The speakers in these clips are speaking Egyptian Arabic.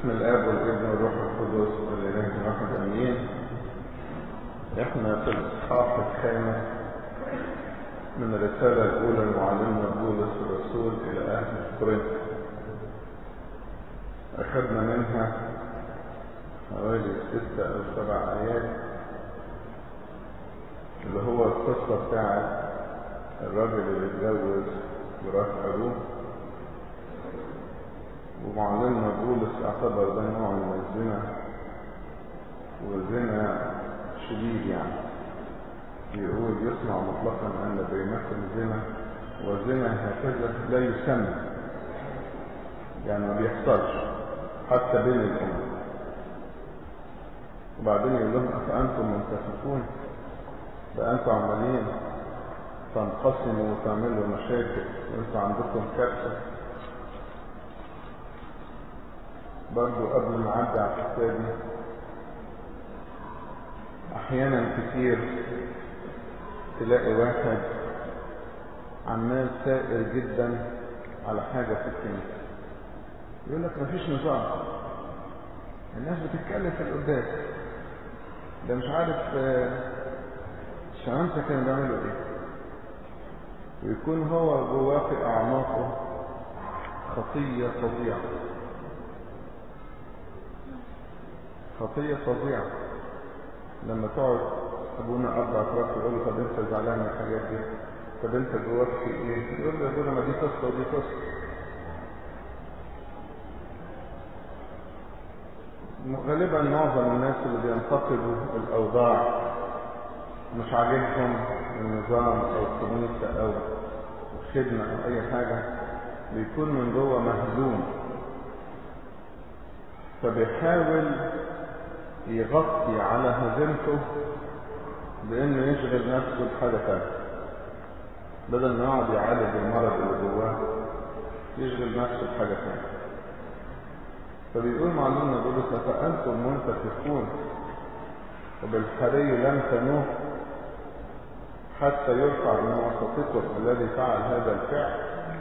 باسم الاب والابن والروح القدس والاله الواحد امين احنا في الاصحاح الخامس من الرسالة الأولى لمعلمنا بولس الرسول إلى أهل كورنث أخذنا منها حوالي ستة أو سبع آيات اللي هو القصة بتاعت الراجل اللي اتجوز مرات أبوه ومعلمنا بولس اعتبر ده نوع من الزنا وزنا شديد يعني يقول يسمع مطلقا ان بينكم زنا وزنا هكذا لا يسمى يعني ما بيحصلش حتى بين الامم وبعدين يقول لهم افانتم منتفقون فانتم عمالين تنقسموا وتعملوا مشاكل وانتم عندكم كارثه برضو قبل ما اعدي على الحته دي احيانا كتير تلاقي واحد عمال سائر جدا على حاجة في الكنيسة يقول لك مفيش نظام الناس بتتكلم في القداس ده مش عارف الشمامسة كانوا بيعملوا ايه ويكون هو جواه في اعماقه خطية فظيعة خطية فظيعة لما تقعد ابونا اربع اطراف يقول له طب انت زعلان من الحاجات دي طب انت جواك في ايه يقول له يا ابونا ما دي قصه ودي قصه غالبا معظم الناس اللي بينتقدوا الاوضاع مش عاجبهم النظام او الكنيسه او الخدمه او اي حاجه بيكون من جوه مهزوم فبيحاول يغطي على هزيمته بانه يشغل نفسه بحاجه ثانيه بدل ما يقعد يعالج المرض اللي جواه يشغل نفسه بحاجه ثانيه فبيقول معلومنا بولس فانتم منتفقون وبالحري لم تنوه حتى يرفع من وسطكم الذي فعل هذا الفعل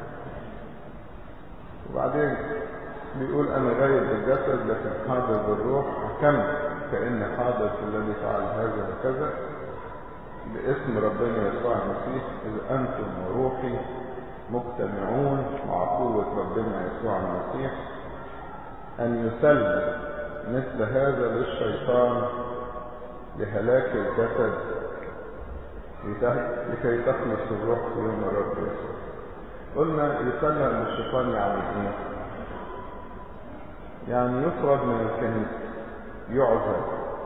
وبعدين بيقول انا غايب بالجسد لكن حاضر بالروح حكمت كاني حاضر في الذي فعل هذا وكذا باسم ربنا يسوع المسيح اذ انتم وروحي مجتمعون مع قوة ربنا يسوع المسيح ان يسلم مثل هذا للشيطان لهلاك الجسد لكي تخلص الروح في يوم الرب يسوع قلنا يسلم للشيطان يعني ايه يعني يطرد من الكنيسة يعزل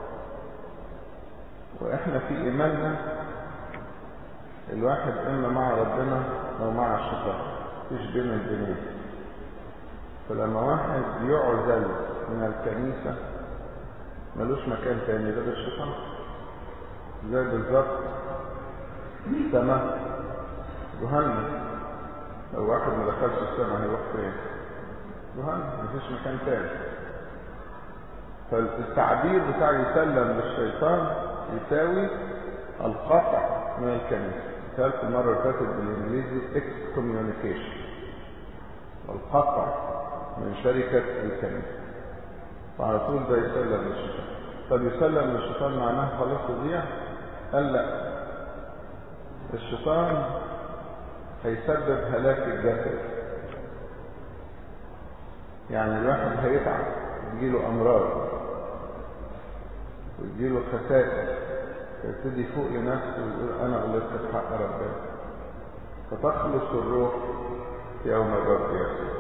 واحنا في ايماننا الواحد اما مع ربنا او مع الشيطان مفيش بين البنين فلما واحد يعزل من الكنيسة ملوش مكان تاني ده بالشيطان زي بالظبط السماء جهنم لو واحد ما دخلش السماء هيروح فين جهنم مفيش مكان تاني فالتعبير بتاع يسلم للشيطان يساوي القطع من الكنيسة قلت المرة اللي فاتت بالانجليزي excommunication القطع من شركة الكنيسة فعلى طول ده يسلم للشيطان طب يسلم للشيطان معناه خلاص تضيع قال لا الشيطان هيسبب هلاك الجسد يعني الواحد هيتعب يجيله امراض ويجيله خسائر فيبتدي يفوق لنفسه ويقول انا غلطت في حق ربنا فتخلص الروح في يوم الرب يسوع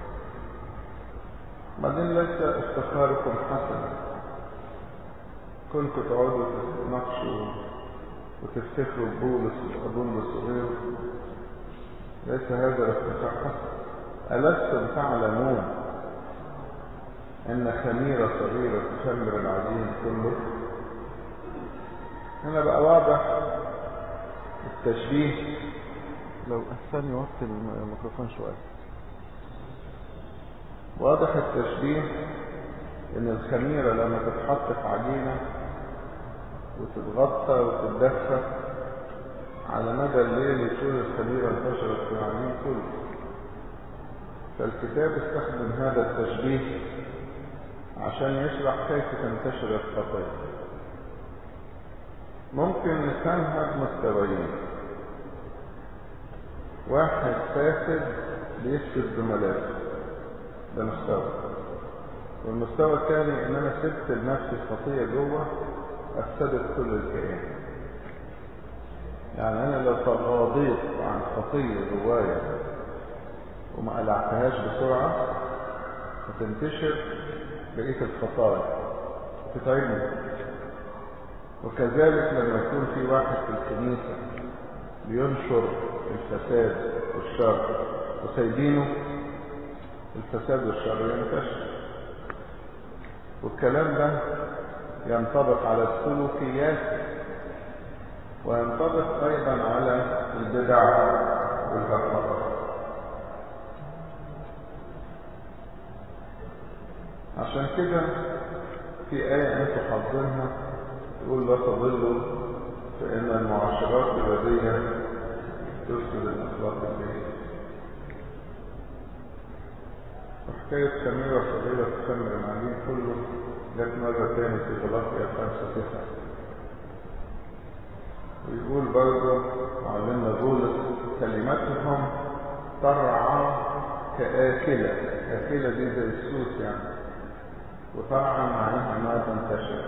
بعدين ليس افتخاركم حسنا كنتوا تقعدوا تتناقشوا وتفتخروا ببولس وابولس وغيره ليس هذا الافتخار حسن ألستم تعلمون أن خميرة صغيرة تخمر العجين كله هنا بقى واضح التشبيه لو أحسن وقت الميكروفون شوية واضح التشبيه ان الخميرة لما تتحط في عجينة وتتغطى وتتدفى على مدى الليل يكون الخميرة انتشرت في العجين كله فالكتاب استخدم هذا التشبيه عشان يشرح كيف تنتشر الخطية ممكن نفهمها بمستويين واحد فاسد بيفسد زملاته ده مستوى والمستوى الثاني ان انا سبت لنفسي الخطيه جوه افسدت كل الكيان يعني انا لو تغاضيت عن خطيه جوايا وما قلعتهاش بسرعه هتنتشر بقيه الخطايا وتتعبني وكذلك لما يكون في واحد في الكنيسه بينشر الفساد والشر وسايبينه الفساد والشر ينتشر والكلام ده ينطبق على السلوكيات وينطبق ايضا على البدع والهرطقه عشان كده في آية أنتم حافظينها تقول لا تضلوا فإن المعاشرات البدية تفسد الأخلاق البيئية وحكاية خميرة صغيرة تخمر العليم كله جت مرة تاني في غلاطيا خمسة تسعة ويقول برضه معلمنا بولس كلماتهم ترعى كآكلة آكلة دي زي السوس يعني وترعى معناها ما تنتشر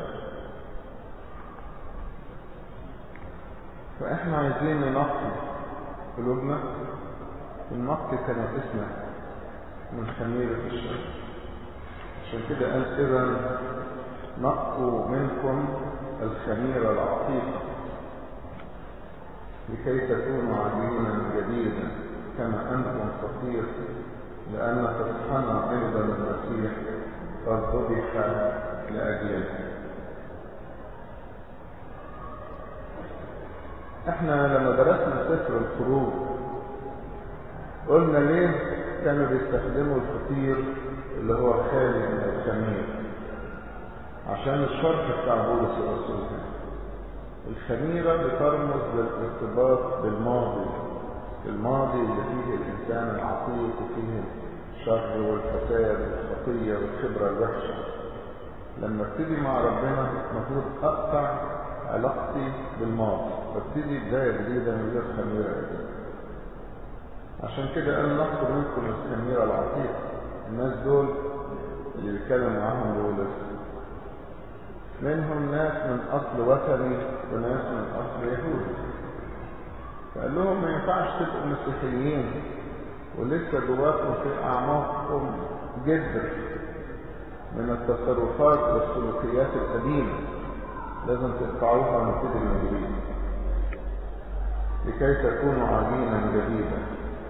فاحنا عايزين ننقي قلوبنا وننقي كنائسنا من خميرة الشر عشان كده قال إذا نقوا منكم الخميرة العتيقة لكي تكونوا عجينا جديدا كما أنتم فقير لأن فتحنا أيضا المسيح قد ذبح لأجلنا احنا لما درسنا سفر الخروج قلنا ليه كانوا بيستخدموا الفطير اللي هو خالي من الخمير عشان الشرح بتاع بولس الرسول الخميرة بترمز للارتباط بالماضي الماضي اللي فيه الإنسان العتيق وفيه الشر والفساد والخطية والخبرة الوحشة لما ابتدي مع ربنا المفروض أقطع علاقتي بالماضي وابتدي بداية جديدة من غير خميرة جديدة عشان كده قال نطلب منكم الخميرة العتيقة الناس دول اللي بيتكلم معاهم بولس منهم ناس من أصل وثني وناس من أصل يهودي فقال لهم ما ينفعش تبقوا مسيحيين ولسه جواكم في أعماقكم جذر من التصرفات والسلوكيات القديمة لازم تقطعوها ونبتدي من جديد لكي تكونوا عجينا جديدا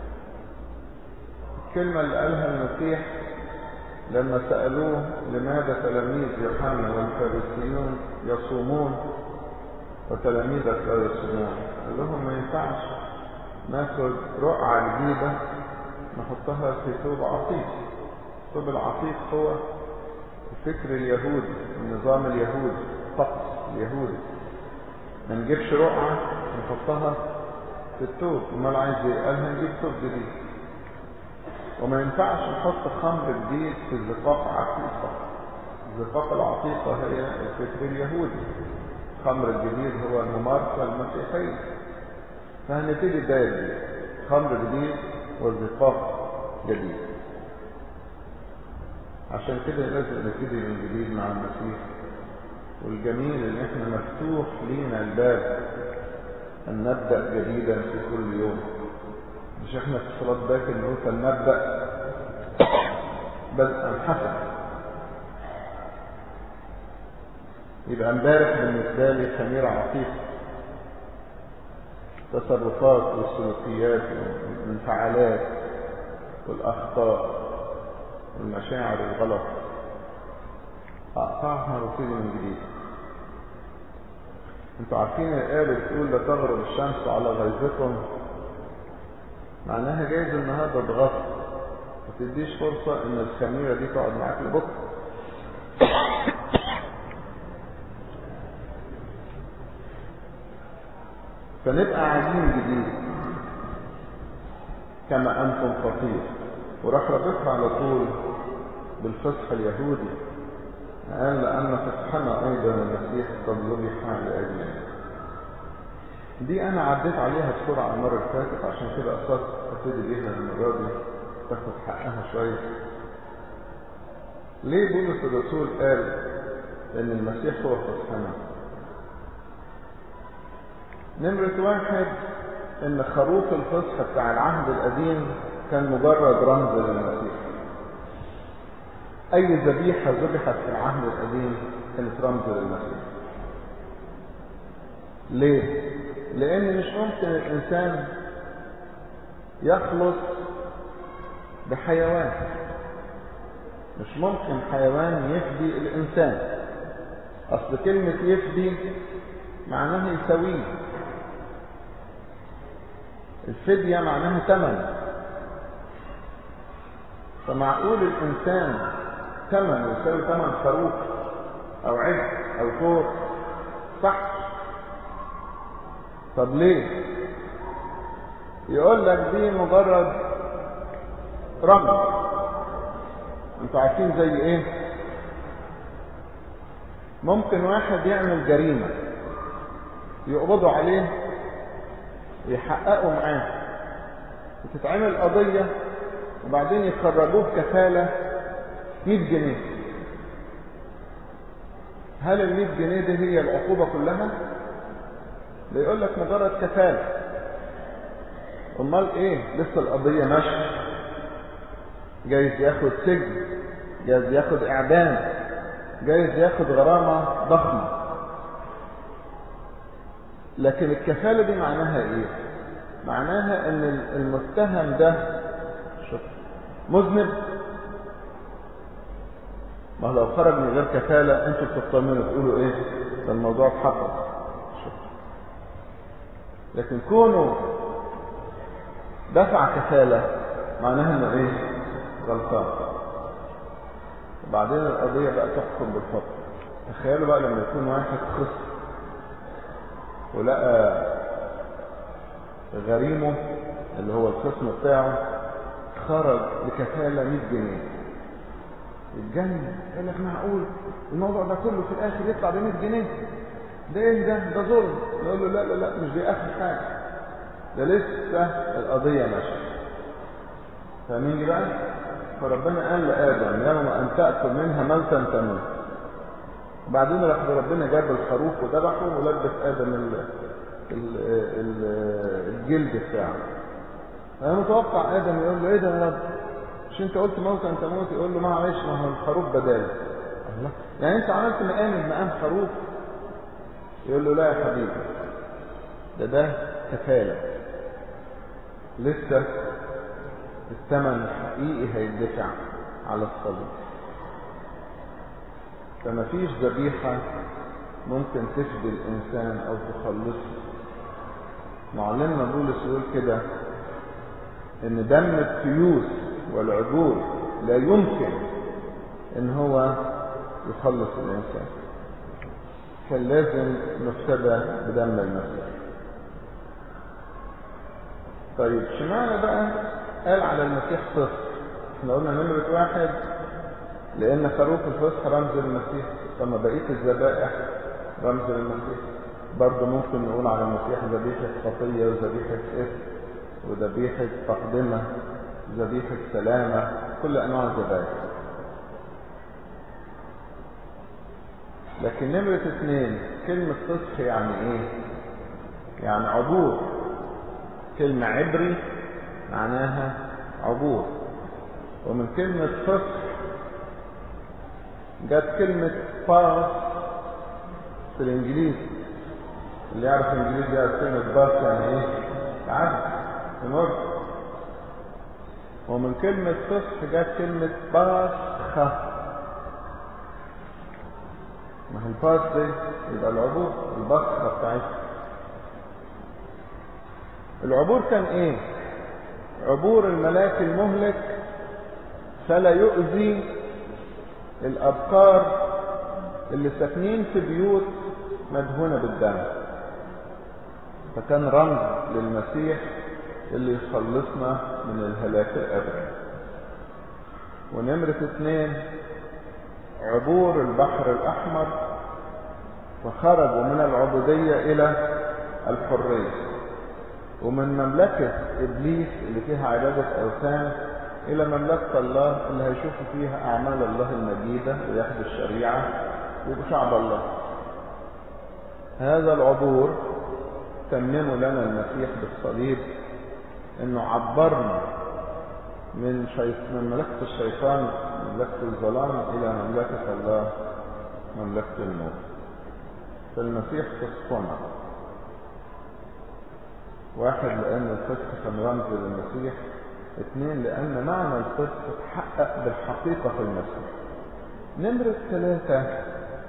الكلمة اللي قالها المسيح لما سألوه لماذا تلاميذ يوحنا والفارسيون يصومون وتلاميذك لا يصومون قال لهم ما ينفعش ناخد رقعة جديدة نحطها في ثوب عتيق الثوب العتيق هو الفكر اليهودي النظام اليهودي الطقس اليهودي ما نجيبش رقعة نحطها في الثوب امال عايز ايه قال هنجيب ثوب جديد وما ينفعش نحط خمر جديد في زقاق عتيقة الزقاق العتيقة هي الفكر اليهودي الخمر الجديد هو الممارسة المسيحية فهنبتدي بداية جديد خمر جديد وزقاق جديد عشان كده لازم نبتدي من جديد مع المسيح والجميل ان احنا مفتوح لينا الباب ان نبدأ جديدا في كل يوم مش احنا في صلاة باكر نقول فلنبدأ بدءا حسنا يبقى امبارح بالنسبة لي خميرة عتيقة التصرفات والسلوكيات والانفعالات والأخطاء والمشاعر الغلط أقطعها وابتدي من جديد انتوا عارفين الآية اللي بتقول لا تغرب الشمس على غيظكم معناها جايز النهارده تغطي ما تديش فرصة ان الخميرة دي تقعد معاك لبكرة فنبقى عجين جديد كما انتم فقير وراح رابطها على طول بالفصح اليهودي قال لأن فسحنا أيضا المسيح قد ذبح لأجلنا دي أنا عديت عليها بسرعة المرة اللي فاتت عشان كده قصدت أبتدي بيها المرة دي تاخد حقها شوية ليه بولس الرسول قال إن المسيح هو فسحنا؟ نمرة واحد إن خروف الفصح بتاع العهد القديم كان مجرد رمز للمسيح أي ذبيحة ذبحت في العهد القديم كانت رمز للمسيح. ليه؟ لأن مش ممكن الإنسان يخلص بحيوان. مش ممكن حيوان يفدي الإنسان. أصل كلمة يفدي معناها يساويه. الفدية معناها ثمن. فمعقول الإنسان ثمن يساوي ثمن خروف او عجل او ثور صح طب ليه يقول لك دي مجرد رمز انتوا عارفين زي ايه ممكن واحد يعمل جريمة يقبضوا عليه يحققوا معاه وتتعمل قضية وبعدين يخرجوه كفالة 100 جنيه هل ال 100 جنيه دي هي العقوبة كلها؟ ده يقول لك مجرد كفالة امال ايه لسه القضية ماشية جايز ياخد سجن جايز ياخد اعدام جايز ياخد غرامة ضخمة لكن الكفالة دي معناها ايه معناها ان المتهم ده شوف مذنب ما لو خرج من غير كفالة انتوا بتطمنوا تقولوا ايه ده الموضوع اتحقق لكن كونه دفع كفالة معناها انه ايه غلطان وبعدين القضية بقى تحكم بالحكم تخيلوا بقى لما يكون واحد خصم ولقى غريمه اللي هو الخصم بتاعه خرج بكفالة 100 جنيه يتجنن يقول لك معقول الموضوع ده كله في الاخر يطلع ب 100 جنيه ده ايه ده ده ظلم نقول له لا لا لا مش دي اخر حاجه ده لسه القضيه ماشيه فاهمين بقى فربنا قال لادم يوم ان تاكل منها موتا تموت وبعدين راح ربنا جاب الخروف وذبحه ولبس ادم ال ال ال الجلد بتاعه انا متوقع ادم يقول له ايه ده يا رب مش انت قلت موت انت موت يقول له معلش ما هو الخروف بدال الله يعني انت عملت مقام بمقام خروف يقول له لا يا حبيبي ده ده كفالة لسه الثمن الحقيقي هيدفع على الصليب فما فيش ذبيحة ممكن تفدي الإنسان أو تخلصه معلمنا بولس يقول كده إن دم التيوس والعجول لا يمكن إن هو يخلص الإنسان كان لازم نفتدى بدم المسيح طيب شمعنا بقى قال على المسيح فصح احنا قلنا نمرة واحد لأن خروف الفصح رمز المسيح ثم بقية الذبائح رمز المسيح برضه ممكن نقول على المسيح ذبيحة خطية وذبيحة إثم وذبيحة تقدمة ذبيحة سلامة كل أنواع الذبائح لكن نمرة اثنين كلمة فصح يعني ايه يعني عبور كلمة عبري معناها عبور ومن كلمة فصح جت كلمة باس في الانجليزي اللي يعرف انجليزي يعرف كلمة باس يعني ايه تعدي تمر ومن كلمة فصح جت كلمة باسخة ما هي الباس دي يبقى العبور البصرة بتاعتها العبور كان ايه عبور الملاك المهلك فلا يؤذي الابقار اللي ساكنين في بيوت مدهونة بالدم فكان رمز للمسيح اللي يخلصنا من الهلاك الابدي ونمرة اثنين عبور البحر الأحمر فخرجوا من العبودية إلى الحرية ومن مملكة إبليس اللي فيها عبادة أوثان إلى مملكة الله اللي هيشوفوا فيها أعمال الله المجيدة وياخدوا الشريعة ويبقوا شعب الله هذا العبور تممه لنا المسيح بالصليب انه عبرنا من شيط... من مملكة الشيطان مملكة الظلام إلى مملكة الله مملكة النور فالمسيح قصنا واحد لأن الفسق كان رمز للمسيح اثنين لأن معنى الفسق اتحقق بالحقيقة في المسيح نمرة ثلاثة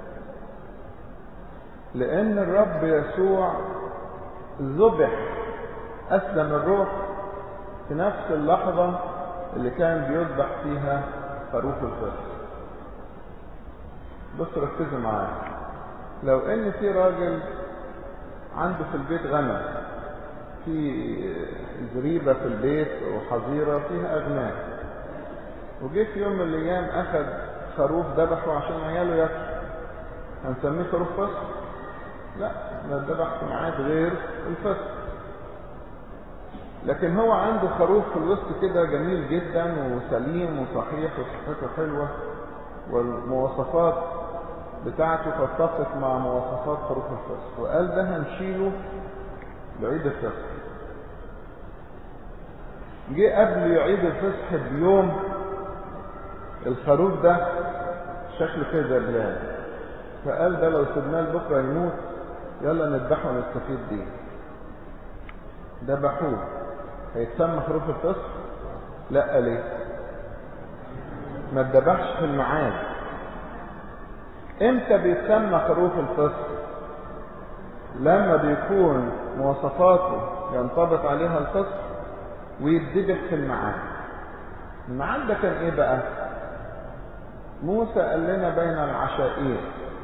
لأن الرب يسوع ذبح أسلم الروح في نفس اللحظة اللي كان بيذبح فيها خروف الفسق بص ركزوا معايا لو ان في راجل عنده في البيت غنم في زريبة في البيت وحظيرة فيها أغنام وجه في يوم من الأيام أخذ خروف ذبحه عشان عياله ياكل هنسميه خروف فسق؟ لا ده ذبح في ميعاد غير الفسق لكن هو عنده خروف في الوسط كده جميل جدا وسليم وصحيح وصحته حلوة والمواصفات بتاعته تتفق مع مواصفات خروف الفسق وقال ده هنشيله بعيد الفسق جه قبل يعيد الفسح بيوم الخروف ده شكله كده بلاد فقال ده لو سيبناه لبكره يموت يلا نذبحه ونستفيد بيه ذبحوه هيتسمى خروف الفسق لا ليه ما اتذبحش في الميعاد امتى بيتسمى خروف الفسق لما بيكون مواصفاته ينطبق عليها الفسق ويتذبح في الميعاد الميعاد ده كان ايه بقى موسى قال لنا بين العشائين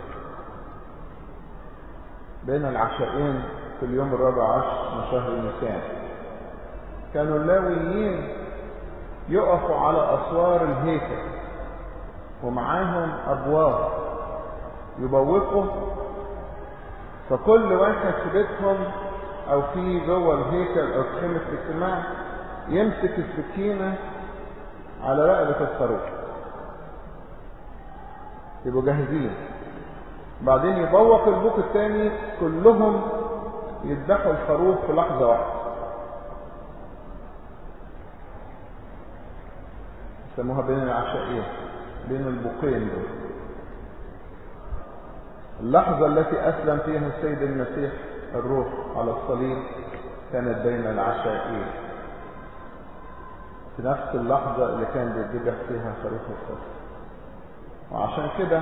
بين العشائين في اليوم الرابع عشر من شهر نيسان كانوا اللاويين يقفوا على اسوار الهيكل ومعاهم ابواب يبوقوا فكل واحد في بيتهم او في جوه الهيكل او في خيمه الاجتماع يمسك السكينه على رقبه الخروف يبقوا جاهزين بعدين يبوق البوق الثاني كلهم يذبحوا الخروف في لحظه واحده يسموها بين العشائين بين البوقين دول اللحظة التي أسلم فيها السيد المسيح الروح على الصليب كانت بين العشائين في نفس اللحظة اللي كان بيتذبح فيها خروف الفصل وعشان كده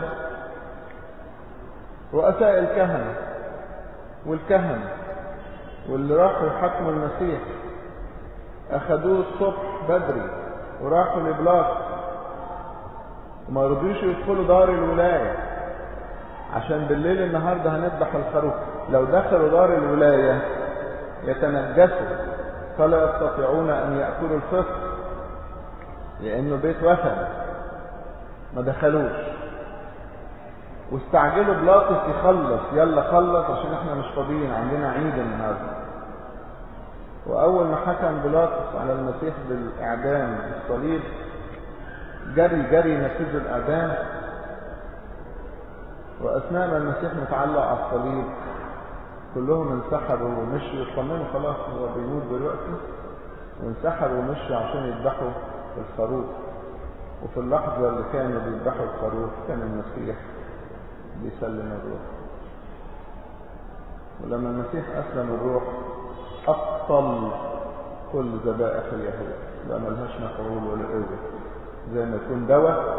رؤساء الكهنة والكهنة واللي راحوا يحكموا المسيح أخدوه الصبح بدري وراحوا لبلاط وما رضيوش يدخلوا دار الولايه عشان بالليل النهارده هنذبح الخروف لو دخلوا دار الولاية يتنجسوا فلا يستطيعون أن يأكلوا الفطر لأنه بيت وثن ما دخلوش واستعجلوا بلاطس يخلص يلا خلص عشان احنا مش فاضيين عندنا عيد النهارده وأول ما حكم بلاطس على المسيح بالإعدام بالصليب جري جري نفذوا الإعدام وأثناء ما المسيح متعلق على الصليب كلهم انسحبوا ومشوا يطمنوا خلاص هو بيموت دلوقتي وانسحبوا ومشوا عشان يذبحوا الخروف وفي اللحظة اللي كانوا بيذبحوا الخروف كان المسيح بيسلم الروح ولما المسيح أسلم الروح أبطل كل ذبائح اليهود لا ملهاش مفعول ولا قوة زي ما يكون دواء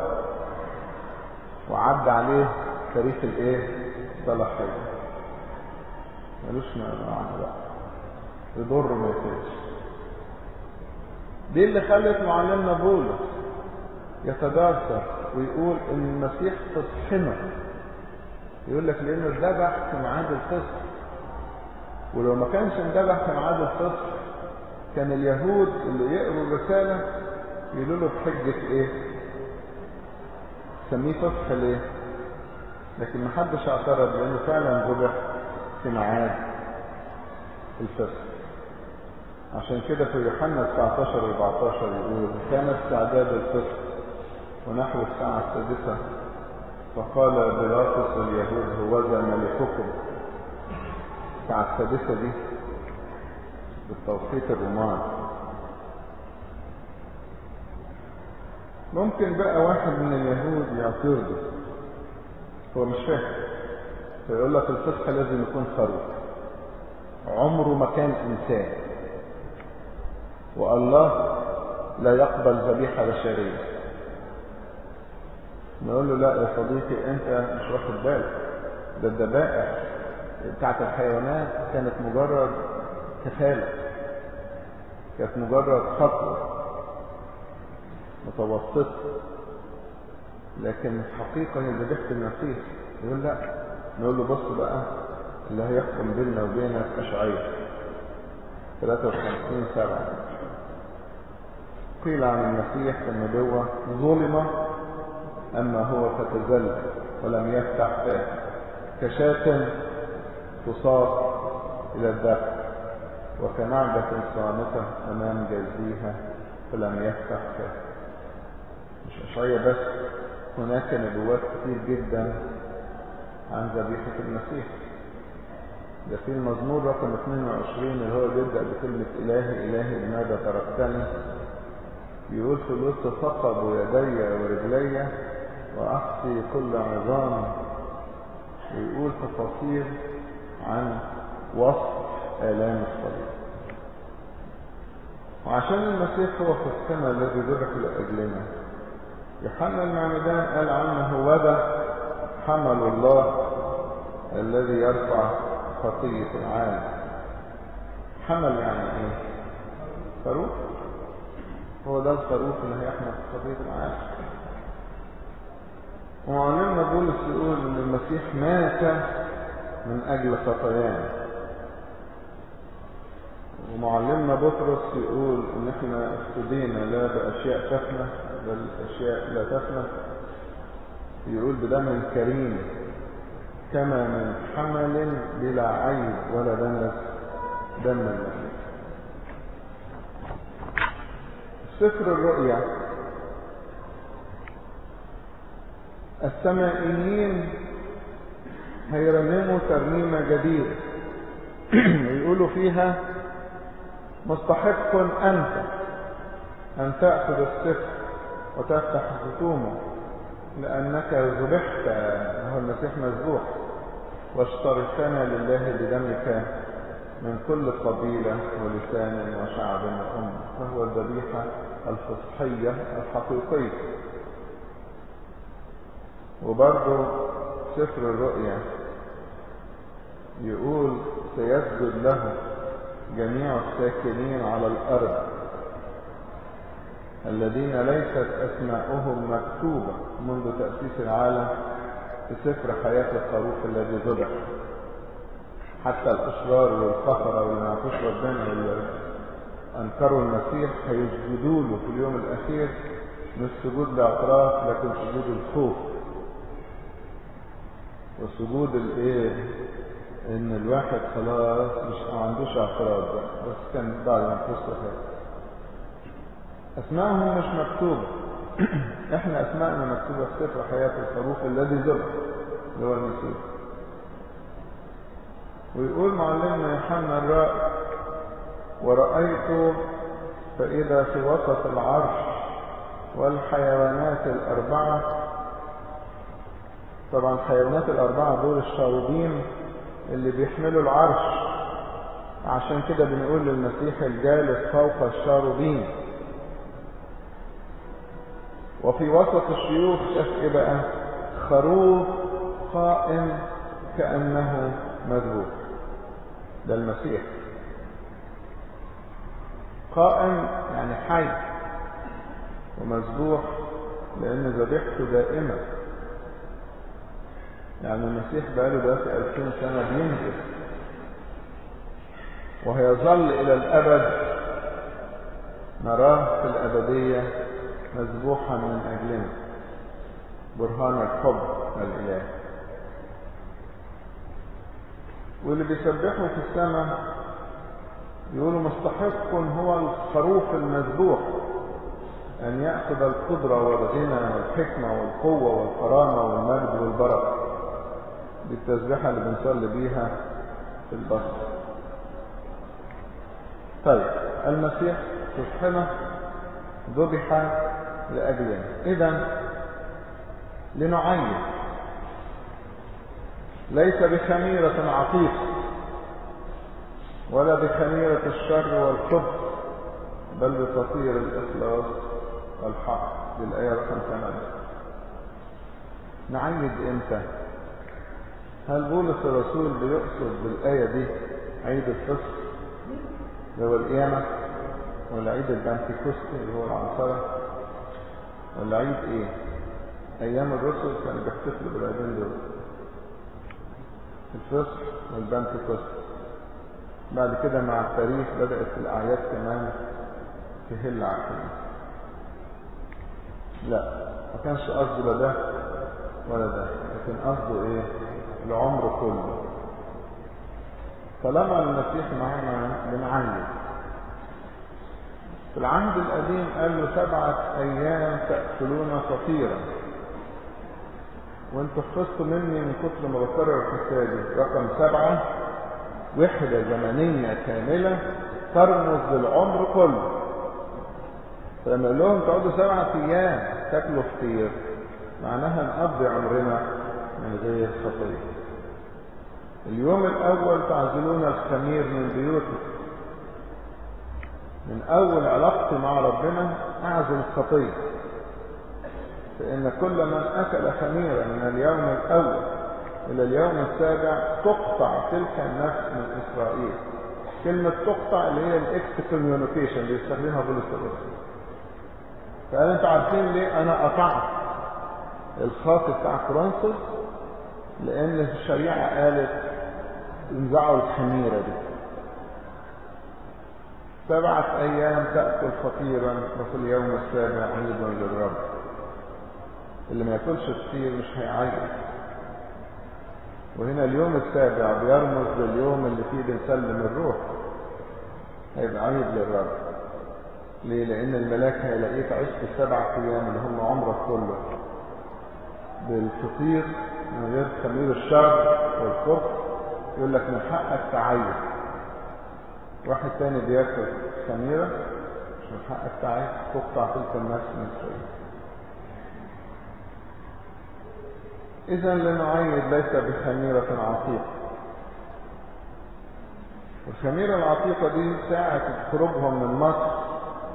وعدى عليه تاريخ الايه صلاحية ملوش معنى بقى يضر ما يفيدش دي اللي خلت معلمنا بولس يتدارسر ويقول ان المسيح تصحنه يقول لك لانه اتذبح في ميعاد الفصح ولو ما كانش اندبح في ميعاد الفصح كان اليهود اللي يقروا الرسالة يقولوا له بحجة ايه سميه فصح ليه لكن ما حدش اعترض لانه فعلا ذبح في ميعاد الفصح عشان كده في يوحنا 19 و 14 يقول كان استعداد الفصح ونحو الساعة السادسة فقال بيلاطس اليهود هوذا ملككم الساعة السادسة دي بالتوقيت الروماني ممكن بقى واحد من اليهود يعترضه هو مش فاهم فيقول لك الفصح لازم يكون خروف عمره ما كان انسان والله لا يقبل ذبيحه بشريه نقول له لا يا صديقي انت مش واخد بالك ده الذبائح بتاعت الحيوانات كانت مجرد كفاله كانت مجرد خطوه متوسطه لكن الحقيقة هي ذبيحة المسيح يقول لا نقول له بص بقى اللي هيحكم بيننا وبينك أشعية 53 سبعة قيل عن المسيح في النبوة ظلم أما هو فتزل ولم يفتح فاه كشاة تصاب إلى الذبح وكنعجة صامتة أمام جزيها فلم يفتح فاه مش أشعية بس هناك نبوات كتير جدا عن ذبيحة المسيح ده في المزمور رقم 22 اللي هو بيبدأ بكلمة إلهي إلهي لماذا تركتني يقول في الوسط ثقب يدي ورجلي وأحصي كل عظام ويقول تفاصيل عن وصف آلام الصليب وعشان المسيح هو في السماء الذي ذبح لأجلنا يوحنا المعمدان قال عنه هو ده حمل الله الذي يرفع خطية العالم حمل يعني ايه خروف هو ده الخروف اللي هيحمل خطية العالم وعلمنا بولس يقول ان المسيح مات من اجل خطايانا ومعلمنا بطرس يقول ان احنا افتدينا لا باشياء تفنى بل اشياء لا تفنى يقول بدم كريم كما من حمل بلا عيب ولا دنس دم المسيح سفر الرؤيا السمائيين هيرنموا ترنيمة جديدة ويقولوا فيها مستحق أنت أن تأخذ السفر وتفتح ختومه لأنك ذبحت هو المسيح مذبوح واشتركنا لله بدمك من كل قبيلة ولسان وشعب وأمة فهو الذبيحة الفصحية الحقيقية وبرضه سفر الرؤيا يقول سيسجد له جميع الساكنين على الأرض الذين ليست أسماؤهم مكتوبة منذ تأسيس العالم في سفر حياة الخروف الذي ذبح حتى الأشرار والكفرة واللي ما يعرفوش ربنا واللي أنكروا المسيح هيسجدوا له في اليوم الأخير مش سجود الاعتراف لكن سجود الخوف وسجود الايه ان الواحد خلاص مش ما عندوش اعتراض بقى بس كان بعد ما تفسر اسمائهم مش مكتوبه احنا اسمائنا مكتوبه في سفر حياه الخروف الذي ذبح اللي هو المسيح ويقول معلمنا يوحنا الرائي ورأيت فإذا في وسط العرش والحيوانات الأربعة طبعا الحيوانات الأربعة دول الشاروبين اللي بيحملوا العرش عشان كده بنقول للمسيح الجالس فوق الشاروبين وفي وسط الشيوخ شاف ايه بقى خروف قائم كأنه مذبوح ده المسيح قائم يعني حي ومذبوح لأن ذبيحته دائمة يعني المسيح بقاله دلوقتي 2000 سنة بينزل وهيظل إلى الأبد نراه في الأبدية مذبوحا من أجلنا برهان الحب الإلهي واللي بيسبحوا في السماء يقولوا مستحق هو الخروف المذبوح أن يأخذ القدرة والغنى والحكمة والقوة والكرامة والمجد والبركة دي التسبيحة اللي بنصلي بيها في البصر طيب المسيح سبحانه ذبح لأجلنا إذا لنعين ليس بخميرة عتيقة ولا بخميرة الشر والكفر بل بفطير الإخلاص والحق للآية رقم 8 نعيد إمتى هل بولس الرسول بيقصد بالآية دي عيد الفصح اللي هو القيامة ولا عيد البنتيكوستي اللي هو العنصرة ولا عيد ايه ايام الرسل كانوا بيحتفلوا بالعيدين دول الفصح والبنتيكوست بعد كده مع التاريخ بدأت الأعياد كمان تهل على الكنيسة لا ما كانش قصده لا ده ولا ده لكن قصده ايه العمر كله طالما المسيح معانا بنعيد في العهد القديم قال له سبعة أيام تأكلون فطيرا وانتوا حفظتوا مني من كتر ما بكرر الحكاية دي رقم سبعة وحدة زمنية كاملة ترمز للعمر كله فلما يقول لهم تقعدوا سبعة أيام تاكلوا فطير معناها نقضي عمرنا من غير خطية اليوم الأول تعزلون الخمير من بيوتكم من أول علاقتي مع ربنا أعزل الخطية فإن كل من أكل خميرا من اليوم الأول إلى اليوم السابع تقطع تلك النفس من إسرائيل كلمة تقطع اللي هي الإكس كوميونيكيشن اللي بيستخدمها بولس الرسول فقال أنتوا عارفين ليه أنا قطعت الخاط بتاع فرانسيس لأن الشريعة قالت انزعوا الخميرة دي سبعة أيام تأكل فطيرا وفي اليوم السابع عيد للرب اللي ما ياكلش فطير مش هيعيد وهنا اليوم السابع بيرمز لليوم اللي فيه بنسلم الروح هيبقى عيد للرب ليه؟ لأن الملاك هيلاقيك عشت السبع أيام اللي هم عمرك كله بالفطير من غير خمير الشر والكفر يقول لك من حقك تعين واحد تاني بياكل خميرة مش من حقك تعين تقطع تلك النفس من إسرائيل إذا لنعيد ليس بخميرة عتيقة الخميرة العتيقة دي ساعة خروجهم من مصر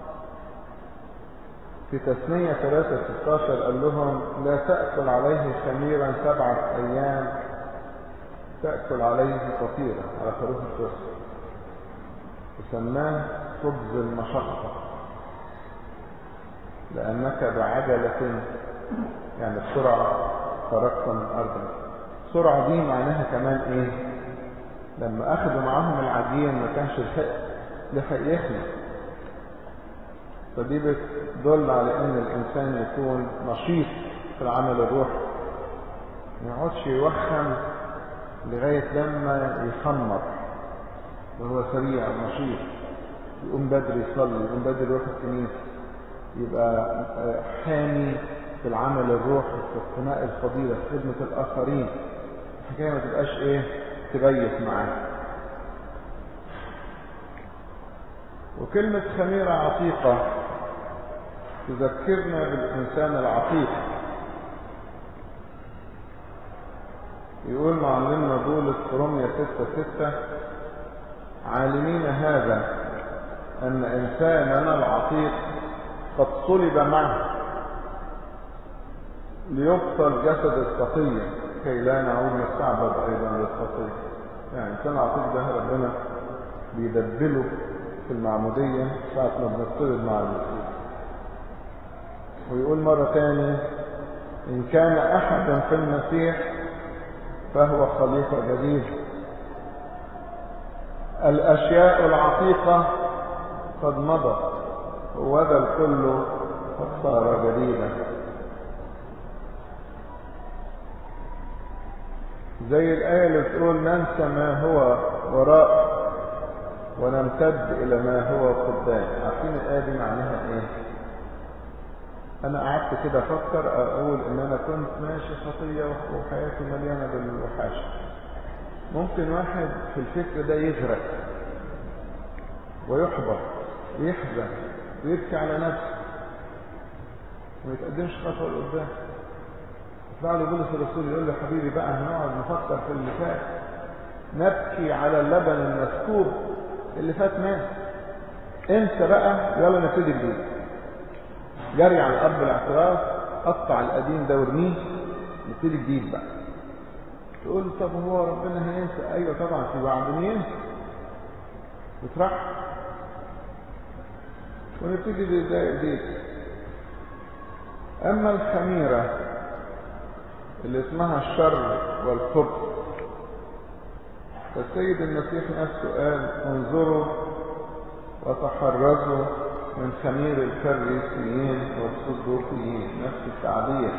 في تثنية 3 16 قال لهم لا تأكل عليه خميرا سبعة أيام تأكل عليه فطيرة على خروف الفصل وسماه خبز المشقة لأنك بعجلة يعني بسرعة خرجت من أرض السرعة دي معناها كمان إيه لما أخذوا معاهم العجين ما كانش لحق لحق يخلق فدي بتدل على ان الانسان يكون نشيط في العمل الروحي ما يقعدش يوخم لغاية لما يخمر وهو سريع نشيط يقوم بدري يصلي يقوم بدري يروح الكنيسة يبقى حامي في العمل الروحي في اقتناء الفضيلة في خدمة الآخرين الحكاية ما تبقاش ايه تبيت معاه وكلمة خميرة عتيقة تذكرنا بالإنسان العتيق يقول معلمنا بولس في رومية 6 6 عالمين هذا أن إنساننا العتيق قد صلب معه ليبطل جسد الخطية كي لا نعود نستعبد أيضا للخطية يعني إنسان العتيق ده ربنا بيدبله في المعمودية ساعة ما بنطرد مع المسيح ويقول مرة تاني إن كان أحد في المسيح فهو خليفة جديد الأشياء العتيقة قد مضت وذا الكل قد صار جديدا زي الآية اللي بتقول ننسى ما هو وراء ونمتد إلى ما هو قدام عارفين الآية دي معناها إيه؟ أنا قعدت كده أفكر أقول إن أنا كنت ماشي خطية وحياتي مليانة بالوحاشة ممكن واحد في الفكر ده يغرق ويحبط ويحزن ويبكي على نفسه وما يتقدمش خطوة لقدام يطلع له بولس الرسول يقول له حبيبي بقى هنقعد نفكر في اللي فات نبكي على اللبن المسكوب اللي فات مات انسى بقى يلا نبتدي جديد جري على الاب الاعتراف قطع القديم ده وارميه نبتدي جديد بقى تقول طب هو ربنا هينسى ايوه طبعا في بعض ينسى وترح ونبتدي بداية جديد اما الخميره اللي اسمها الشر والخبث فالسيد المسيح نفسه قال انظروا وتحرزوا من خمير الفريسيين والصدوقيين نفس التعبير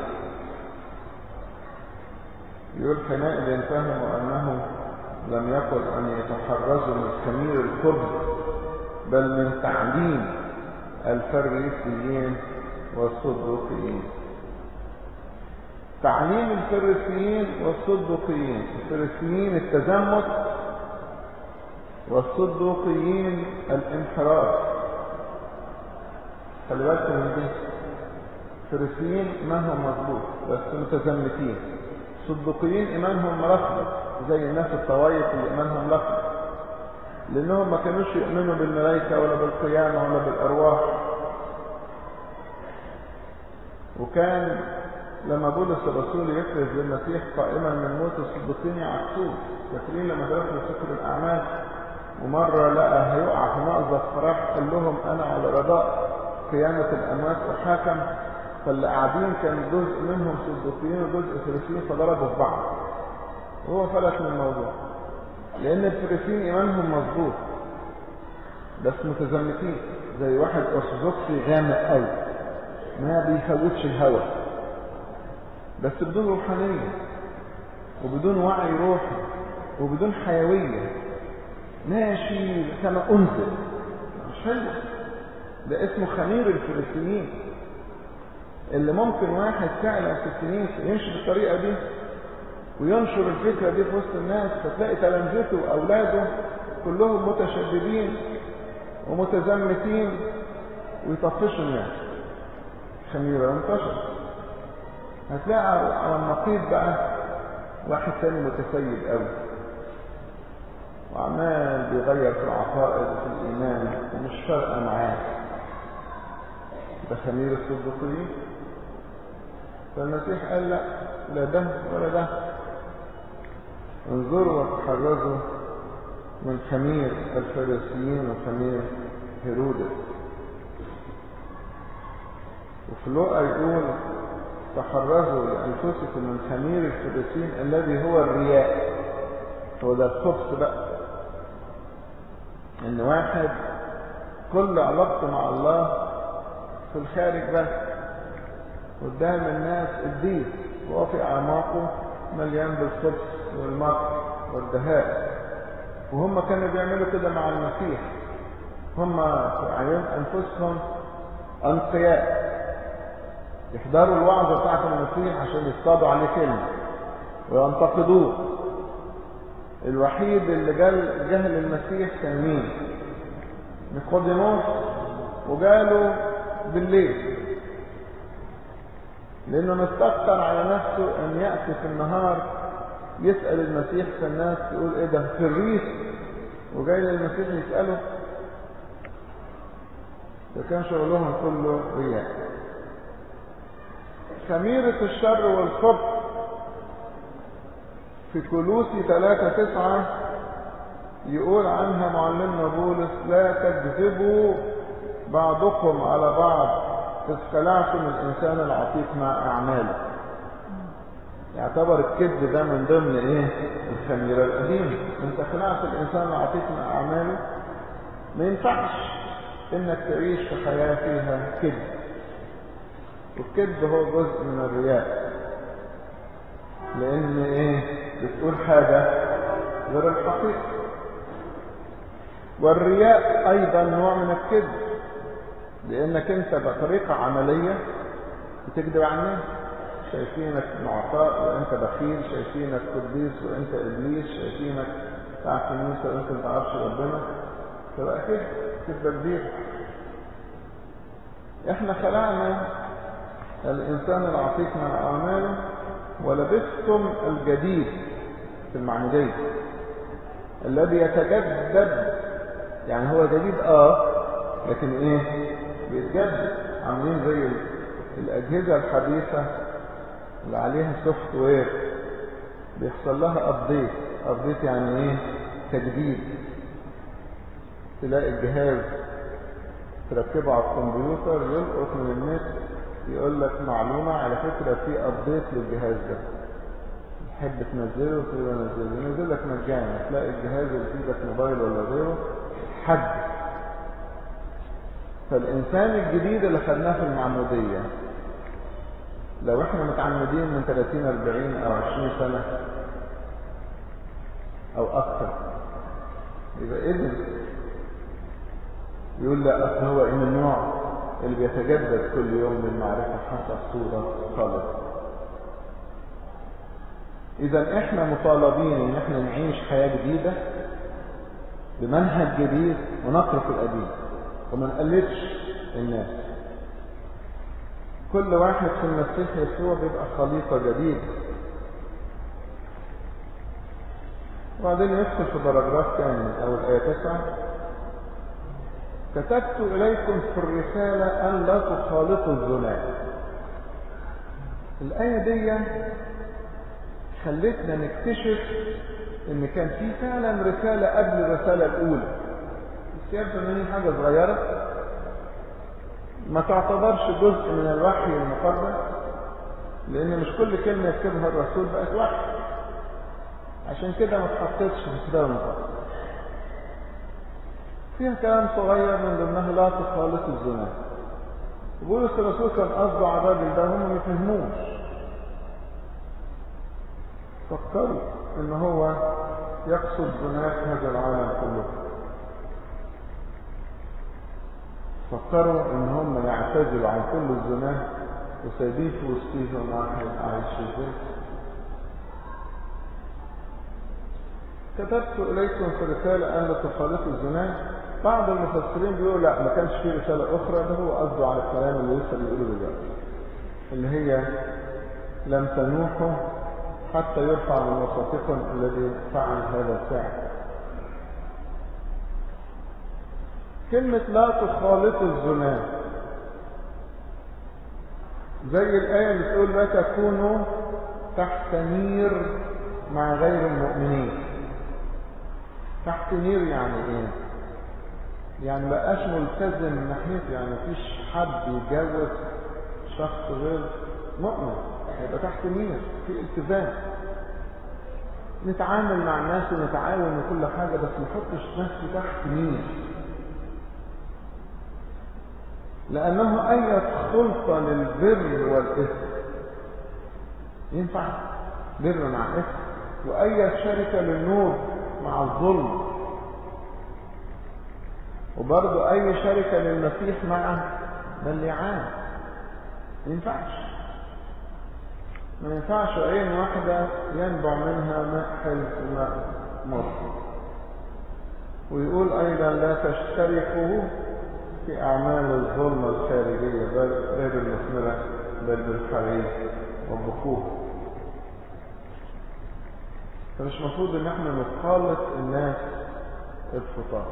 يقول حينئذ فهموا انه لم يقل ان يتحرزوا من خمير الخبز بل من تعليم الفريسيين والصدوقيين تعليم الفريسيين والصدوقيين الفريسيين التزمت والصدوقيين الانحراف خلي بالكم من دي الفريسيين ايمانهم مظبوط بس متزمتين الصدوقيين ايمانهم ملخبط زي الناس الطوايف اللي ايمانهم لخبط لانهم ما كانوش يؤمنوا بالملائكه ولا بالقيامه ولا بالارواح وكان لما بولس الرسول يفرز للمسيح قائما من موت الصديقين يعكسوه فاكرين لما درسنا سفر الاعمال ومره لقى هيقع في مأزق فراح قال لهم انا على رضاء قيامه الاموات احاكم فاللي قاعدين كان جزء منهم صديقيين وجزء فريسيين فضربوا في بعض وهو فلت من الموضوع لان الفريسيين ايمانهم مظبوط بس متزمتين زي واحد ارثوذكسي غامق قوي ما بيفوتش الهوى بس بدون روحانية وبدون وعي روحي وبدون حيوية ماشي كما أنزل مش حلو ده اسمه خمير الفلسطينيين اللي ممكن واحد فعلا في السنين يمشي بالطريقة دي وينشر الفكرة دي في وسط الناس فتلاقي تلامذته وأولاده كلهم متشددين ومتزمتين ويطفشوا الناس خميرة انتشر هتلاقي على النقيض بقى واحد تاني متسيد قوي وعمال بيغير في العقائد وفي الإيمان ومش فارقة معاه ده خمير الصديقين فالمسيح قال لا لا ده ولا ده انظروا وتحرزوا من خمير الفريسيين وخمير هيرودس وفي لقا يقول تحرزوا لأنفسكم من خمير الفريسين الذي هو الرياء هو ده الخبث بقى ان واحد كل علاقته مع الله في الخارج بس قدام الناس الدين وهو في اعماقه مليان بالخبث والمكر والدهاء وهم كانوا بيعملوا كده مع المسيح هم في عيون انفسهم انقياء يحضروا الوعظة بتاعت المسيح عشان يصطادوا عليه كلمة وينتقدوه الوحيد اللي جال جهل المسيح كان مين؟ نيقوديموس وجاله بالليل لأنه مستكتر على نفسه أن يأتي في النهار يسأل المسيح فالناس تقول إيه ده في الريف وجاي للمسيح يسأله فكان شغلهم كله رياء خميرة الشر والخبث في كلوسي ثلاثة تسعة يقول عنها معلمنا بولس لا تكذبوا بعضكم على بعض إذ خلعتم الإنسان العتيق مع أعماله يعتبر الكذب ده من ضمن إيه الخميرة القديمة أنت خلعت الإنسان العتيق مع أعماله ما ينفعش إنك تعيش في حياة فيها كذب والكذب هو جزء من الرياء لان ايه بتقول حاجة غير الحقيقة والرياء أيضا نوع من الكذب لأنك أنت بطريقة عملية بتكذب على الناس شايفينك معطاء وأنت بخيل شايفينك قديس وأنت إبليس شايفينك بتاع كنيسة وأنت ما تعرفش ربنا تبقى كده كذبة كبيرة احنا خلقنا الإنسان العتيق من أعماله ولبستم الجديد في المعمودية الذي يتجدد يعني هو جديد اه لكن ايه بيتجدد عاملين زي الأجهزة الحديثة اللي عليها سوفت وير بيحصل لها ابديت ابديت يعني ايه تجديد تلاقي الجهاز تركبه على الكمبيوتر يلقط من النت يقول لك معلومة على فكرة في ابديت للجهاز ده تحب تنزله تقول نزله ينزل لك مجانا تلاقي الجهاز اللي في ايدك موبايل ولا غيره حد فالإنسان الجديد اللي خدناه في المعمودية لو احنا متعمدين من 30 40 او 20 سنة او اكثر يبقى ايه يقول لا اصل هو ايه النوع اللي بيتجدد كل يوم للمعرفة حسب صورة خالص اذا احنا مطالبين ان احنا نعيش حياة جديدة بمنهج جديد ونترك القديم وما نقلدش الناس كل واحد في المسيح يسوع بيبقى خليقة جديدة وبعدين يدخل في باراجراف ثاني من أول آية 9 كتبت إليكم في الرسالة أن لا تخالطوا الزنا الآية دي خلتنا نكتشف إن كان في فعلا رسالة قبل الرسالة الأولى بس يبدو إن هي حاجة صغيرة ما تعتبرش جزء من الوحي المقدس لان مش كل كلمة يكتبها الرسول بقت وحي عشان كده ما تحطتش في الكتاب المقدس فيها كلام صغير من ضمنها لا تخالط الزنا بولس الرسول كان قصده على الراجل ده هم ما فهموش فكروا ان هو يقصد زناة هذا العالم كله فكروا ان هم يعتزلوا عن كل الزنا وسايبين في وسطيهم واحد عايش في البيت كتبت اليكم في رساله ان لا تخالطوا الزنا بعض المفسرين بيقولوا لا ما كانش في رساله اخرى ده هو قصده على الكلام اللي لسه بيقوله دلوقتي اللي هي لم تنوحوا حتى يرفع من وسطكم الذي فعل هذا الفعل كلمة لا تخالطوا الزنا زي الآية اللي بتقول لا تكونوا تحت نير مع غير المؤمنين تحت نير يعني ايه يعني بقاش ملتزم من ناحيته يعني مفيش حد يتجوز شخص غير مؤمن هيبقى تحت نير في التزام نتعامل مع الناس ونتعاون وكل حاجة بس ما نحطش نفسي تحت نير لأنه أي خلطة للبر والإثم ينفع بر مع إثم وأي شركة للنور مع الظلم وبرضه أي شركة للمسيح مع مليعان ما ينفعش ما ينفعش عين واحدة ينبع منها ماء حلو وماء مر ويقول أيضا لا تشتركوا في أعمال الظلمة الخارجية بل غير المثمرة بل بالحريق والبخور فمش مفروض ان احنا نخالط الناس الفطار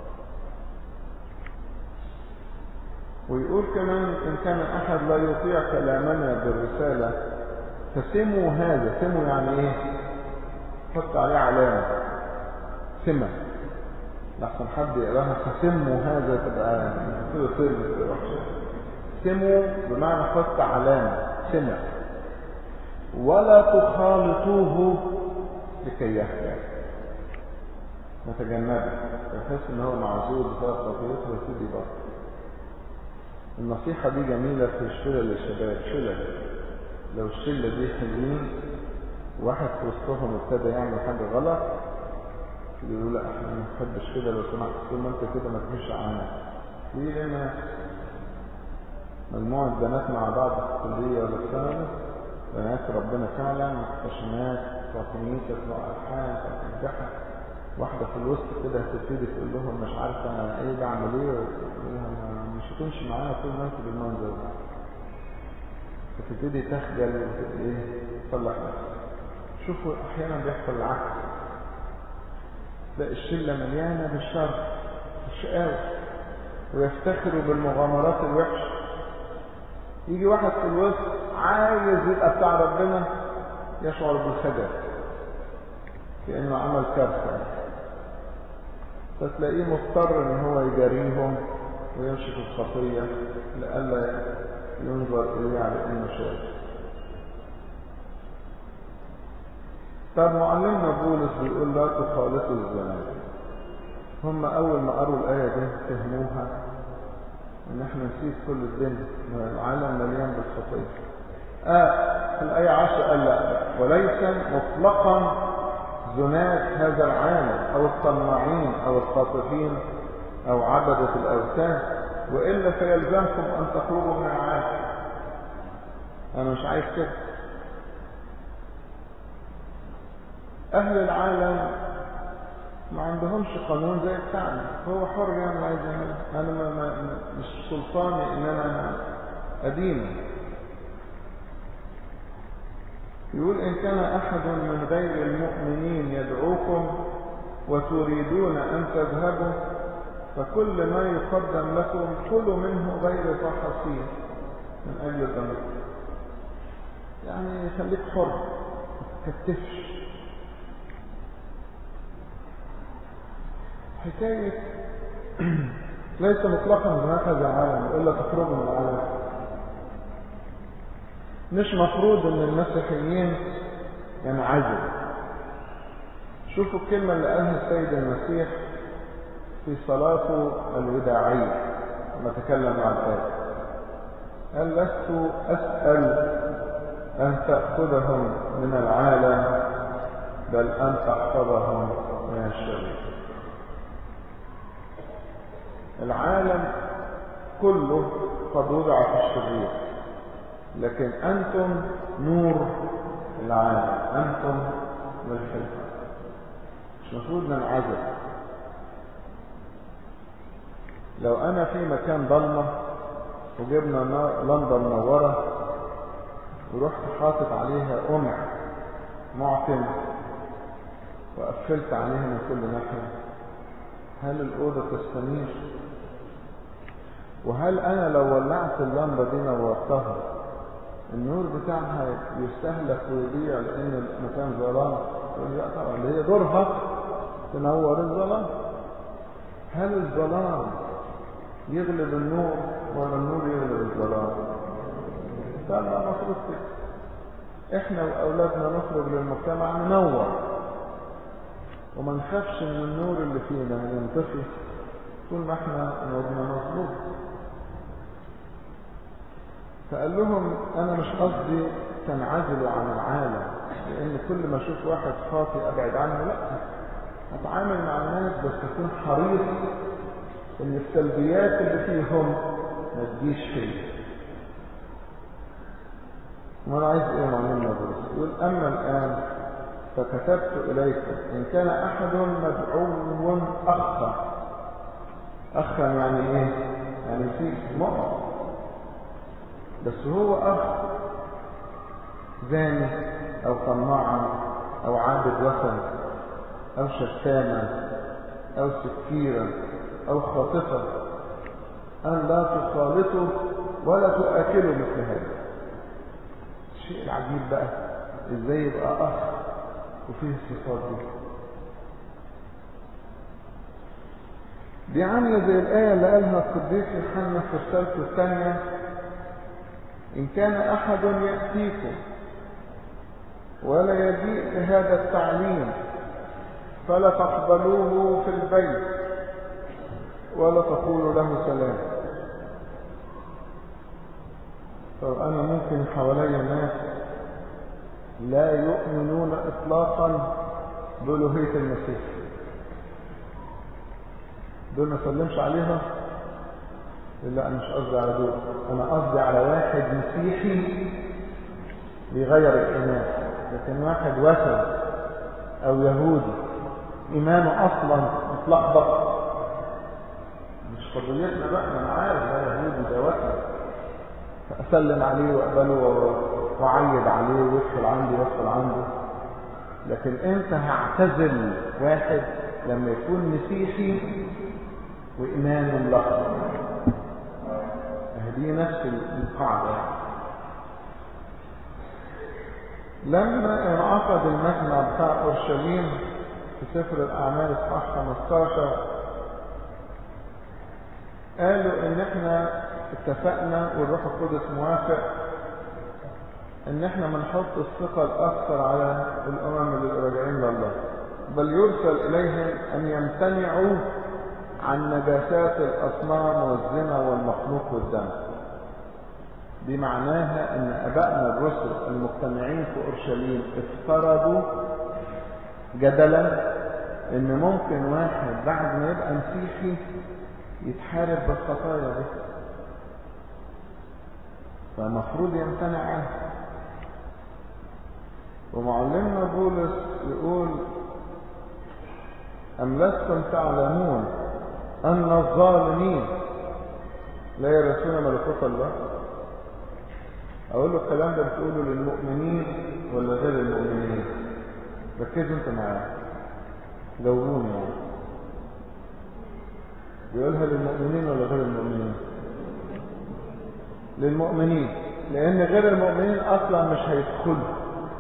ويقول كمان ان كان احد لا يطيع كلامنا بالرسالة فسموا هذا سموا يعني ايه حط عليه علامة سمة لحسن حد يقراها فسموا هذا تبقى كده سر وحشة سموا بمعنى حط علامة سمة ولا تخالطوه لكي يهلك نتجنبه يحس ان هو معزول بسبب خطيته ويبتدي يبطل النصيحة دي جميلة في الشلة للشباب شلة لو الشلة دي حلوين واحد في وسطهم ابتدى يعمل حاجة غلط يقولوا لا احنا ما نحبش كده لو سمحت طول ما انت كده ما تمشي معانا ليه لان مجموعة بنات مع بعض في الكلية ولا الثانوي بنات ربنا فعلا محتشمات فاطميتك وألحان فتنجحك واحدة في الوسط كده هتبتدي تقول لهم مش عارفة أنا إيه بعمل إيه ويقول لها مش هتمشي معانا طول ما أنت بالمنظر ده فتبتدي تخجل وتبقى إيه تصلح نفسك شوفوا أحيانا بيحصل العكس تلاقي الشلة مليانة بالشر الشقاوة ويفتخروا بالمغامرات الوحشة يجي واحد في الوسط عايز يبقى بتاع ربنا يشعر بالخجل كأنه عمل كارثة فتلاقيه مضطر ان هو يجاريهم ويمشي في الخطية لئلا ينظر إليه على انه شاذ طب معلمنا بولس بيقول لا تخالطوا الزمان هم اول ما قروا الايه دي فهموها ان احنا نسيت كل الدنيا العالم مليان بالخطيه اه في الايه 10 قال لا وليس مطلقا زنات هذا العالم او الطماعين او الخاطفين او عبدة الاوثان والا فيلزمكم ان تخرجوا من العالم انا مش عايز كده اهل العالم ما عندهمش قانون زي بتاعنا هو حر يعمل عايز يعمل انا ما ما مش سلطاني ان انا ادينه يقول ان كان احد من غير المؤمنين يدعوكم وتريدون ان تذهبوا فكل ما يقدم لكم كلوا منه غير فحصين من اجل الذنب يعني خليك حر ما تكتفش حكاية ليس مطلقا بهكذا العالم إلا تخرج من العالم مش مفروض ان المسيحيين ينعزلوا شوفوا الكلمة اللي قالها السيد المسيح في صلاته الوداعية لما تكلم مع الآب قال لست أسأل أن تأخذهم من العالم بل أن تحفظهم من الشرير العالم كله قد وضع في الشرير لكن أنتم نور العالم أنتم ملحدة مش مفروض ننعزل لو أنا في مكان ضلمة وجبنا لمبة منورة ورحت حاطط عليها قمع معتم وقفلت عليها من كل ناحية هل الأوضة تستنير وهل أنا لو ولعت اللمبة دي نورتها النور بتاعها يستهلك ويضيع لأن المكان ظلام لا طبعا اللي هي دورها تنور الظلام هل الظلام يغلب النور ولا النور يغلب الظلام ده المفروض كده احنا واولادنا نخرج للمجتمع ننور وما نخافش من النور اللي فينا ينطفي طول ما احنا نورنا مظلوم فقال لهم انا مش قصدي تنعزلوا عن العالم لان كل ما اشوف واحد خاطئ ابعد عنه لا اتعامل مع الناس بس اكون حريص ان السلبيات اللي فيهم ما تجيش فيا وانا عايز ايه معلمنا بولس يقول اما الان فكتبت اليكم ان كان احد مدعو اخا اخا يعني ايه يعني في مؤمن بس هو اخ زاني او طماعا او عابد وثن او شتاما او سكيرا او خاطفا ان لا تخالطوا ولا تؤكلوا مثل هذا الشيء العجيب بقى ازاي يبقى اخ وفيه الصفات دي دي عاملة زي الآية اللي قالها القديس يوحنا في رسالته الثانية إن كان أحد يأتيكم ولا يجيء بهذا التعليم فلا تقبلوه في البيت ولا تقولوا له سلام طب أنا ممكن حوالي ناس لا يؤمنون إطلاقا بألوهية المسيح دول ما سلمش عليها لا أنا مش قصدي على دول أنا قصدي على واحد مسيحي بيغير الإيمان لكن واحد وثن أو يهودي إيمانه أصلا متلخبط مش قضيتنا بقى أنا عارف ده يهودي ده وثن فأسلم عليه وأقبله وأعيد عليه ويدخل عندي ويدخل عنده لكن أنت هعتزل واحد لما يكون مسيحي وإيمانه ملخبط دي نفس القاعدة لما انعقد المجمع بتاع أورشليم في سفر الأعمال اصحاح 15 قالوا إن إحنا اتفقنا والروح القدس موافق إن إحنا ما نحط الثقة الأكثر على الأمم اللي راجعين لله بل يرسل إليهم أن يمتنعوا عن نجاسات الأصنام والزنا والمخلوق والدم دي معناها ان ابائنا الرسل المجتمعين في اورشليم افترضوا جدلا ان ممكن واحد بعد ما يبقى مسيحي يتحارب بالخطايا دي فمفروض يمتنع عنها ومعلمنا بولس يقول أم لستم تعلمون أن الظالمين لا يرثون ملكوت الله اقول له الكلام ده بتقوله للمؤمنين ولا غير المؤمنين ركزوا انت معايا جاوبوني يعني بيقولها للمؤمنين ولا غير المؤمنين للمؤمنين لان غير المؤمنين اصلا مش هيدخلوا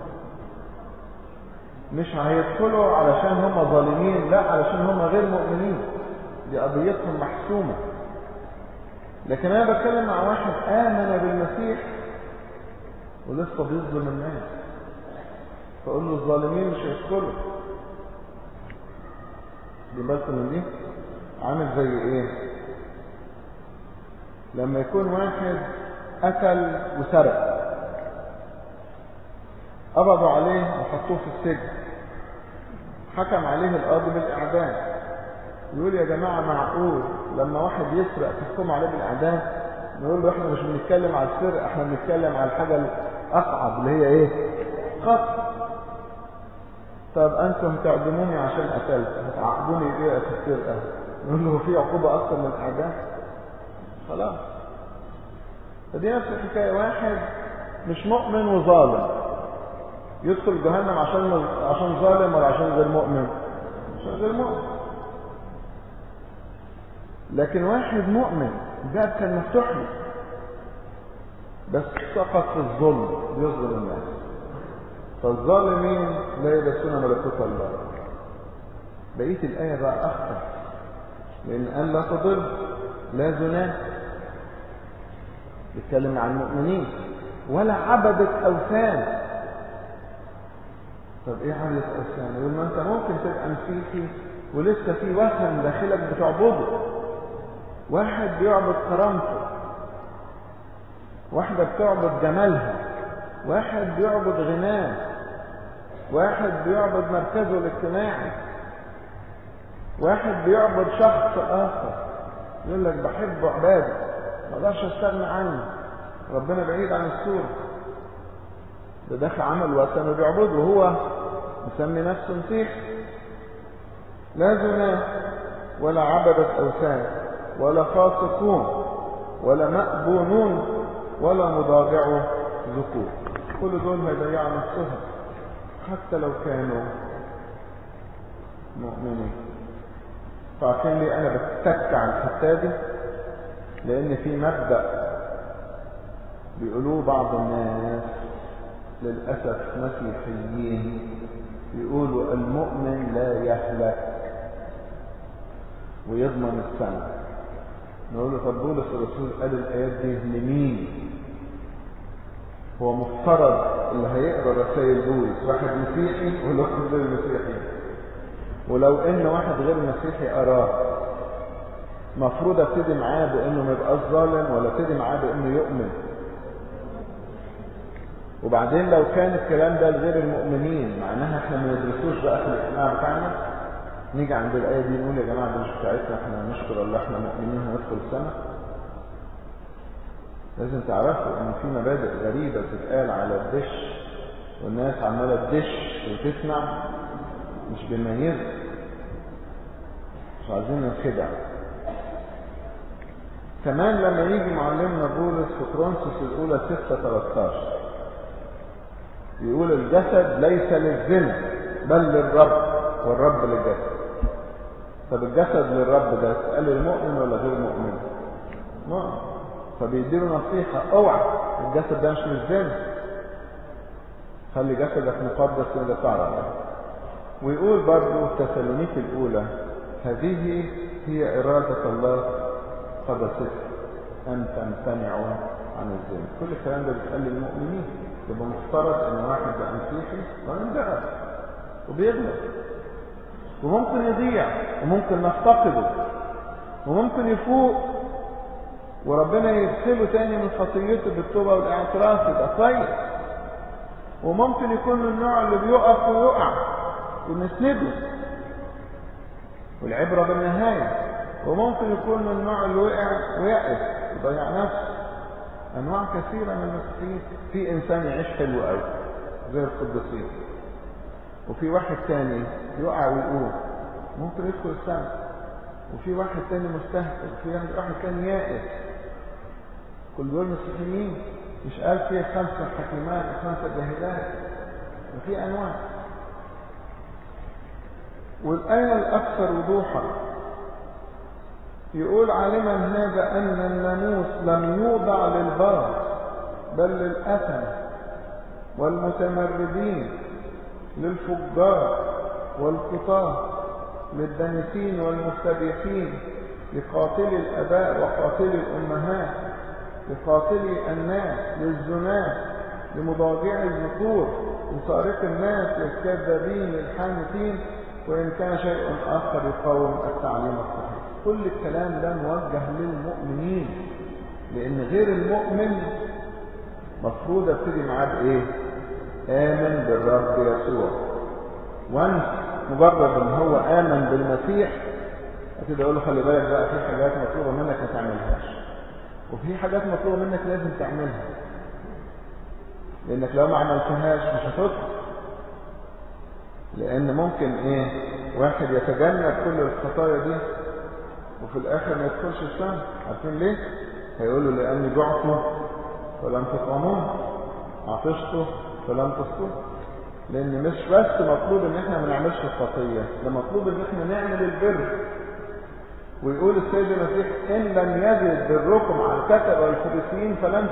مش هيدخلوا علشان هم ظالمين لا علشان هم غير مؤمنين دي قضيتهم محسومه لكن انا بتكلم مع واحد امن بالمسيح ولسه بيظلم الناس فقول له الظالمين مش هيدخلوا دي بالكم من دي عامل زي ايه لما يكون واحد قتل وسرق قبضوا عليه وحطوه في السجن حكم عليه القاضي بالاعدام يقول يا جماعه معقول لما واحد يسرق تحكم عليه بالاعدام نقول له احنا مش بنتكلم على السرقه احنا بنتكلم على الحاجه اصعب اللي هي ايه قتل طب انتم تعدموني عشان قتلت هتعاقبوني ايه في السرقه نقول له في عقوبه اكثر من الاعدام خلاص فدي نفس الحكايه واحد مش مؤمن وظالم يدخل جهنم عشان عشان ظالم ولا عشان غير مؤمن عشان غير مؤمن لكن واحد مؤمن الباب كان مفتوح له بس سقط في الظلم بيظلم الناس فالظالمين لا يلبسون ملكوت الله بقيه الايه بقى اخطر لان قال لا تضل لا زنا بيتكلم عن المؤمنين ولا عبدة اوثان طب ايه عبدة اوثان يقول ما انت ممكن تبقى مسيحي ولسه في وثن داخلك بتعبده واحد بيعبد كرامته واحدة بتعبد جمالها واحد بيعبد غناه واحد بيعبد مركزه الاجتماعي واحد بيعبد شخص آخر يقول لك بحبه عبادة ما اقدرش استغنى عنه ربنا بعيد عن الصورة ده داخل عمل وثن وبيعبده وهو مسمي نفسه مسيح لا زنا ولا عبدة أوثان ولا فاسقون ولا مأبونون ولا مضاجع ذكور كل دول هيضيعوا نفسهم حتى لو كانوا مؤمنين فعشان لي انا بتك على الحته دي لان في مبدا بيقولوه بعض الناس للاسف مسيحيين يقولوا المؤمن لا يهلك ويضمن السنه نقول له طب بولس الرسول قال الايات دي لمين هو مفترض اللي هيقرا رسائل بولس واحد مسيحي ولا واحد غير مسيحي ولو ان واحد غير مسيحي اراه مفروض ابتدي معاه بانه ما يبقاش ظالم ولا ابتدي معاه بانه يؤمن وبعدين لو كان الكلام ده لغير المؤمنين معناها احنا ما ندرسوش بقى في الاجتماع بتاعنا نيجي عند الآية دي نقول يا جماعة دي مش بتاعتنا احنا نشكر الله احنا مؤمنين وندخل السنة لازم تعرفوا ان في مبادئ غريبة بتتقال على الدش والناس عمالة تدش وتسمع مش بيميزوا مش عايزين ننخدع كمان لما يجي معلمنا بولس في كرونسوس الأولى 6 13 يقول الجسد ليس للزنا بل للرب والرب للجسد طب الجسد للرب ده قال للمؤمن ولا غير مؤمن؟ مؤمن فبيديله نصيحة اوعى الجسد ده مش للزنا خلي جسدك مقدس كده تعرف ويقول برضه تسالونيك الأولى هذه هي إرادة الله قدست أن تمتنعوا عن الزنا كل الكلام ده بيتقال للمؤمنين يبقى مفترض ان واحد بقى مسيحي وينجرب وبيغلط وممكن يضيع وممكن نفتقده وممكن يفوق وربنا يغسله تاني من خطيته بالتوبه والاعتراف يبقى كويس وممكن يكون من النوع اللي بيقف ويقع ونسنده والعبره بالنهايه وممكن يكون من النوع اللي وقع ويأس يضيع نفسه انواع كثيره من المسيحيين في انسان يعيش حلو قوي زي القديسين وفي واحد تاني يقع ويقوم ممكن يدخل السنة وفي واحد تاني مستهتر وفي واحد تاني يائس كل دول مسيحيين مش قال فيه خمسة حكيمات وخمسة جاهلات وفي أنواع والآية الأكثر وضوحا يقول عالما هذا أن الناموس لم يوضع للبار بل للأثم والمتمردين للفجار والقطاة للدنسين والمستبيحين لقاتلي الأباء وقاتلي الأمهات لقاتلي الناس للزناة لمضاجع الذكور لسارق الناس للكذابين للحانثين وإن كان شيء آخر يقاوم التعليم الصحيح كل الكلام ده موجه للمؤمنين لأن غير المؤمن مفروض ابتدي معاه بإيه؟ آمن بالرب يسوع وانت مجرد ان هو آمن بالمسيح ابتدي اقول له خلي بالك بقى في حاجات مطلوبة منك ما تعملهاش وفي حاجات مطلوبة منك لازم تعملها لانك لو ما عملتهاش مش هتدخل لان ممكن ايه واحد يتجنب كل الخطايا دي وفي الاخر ما يدخلش السنة عارفين ليه هيقول له لاني جعت ولم تطعمون عطشت فلم تسقط لان مش بس مطلوب ان احنا ما نعملش الخطيه ده مطلوب ان احنا نعمل البر ويقول السيد المسيح ان لم يزد بركم على الكتب والفريسيين فلن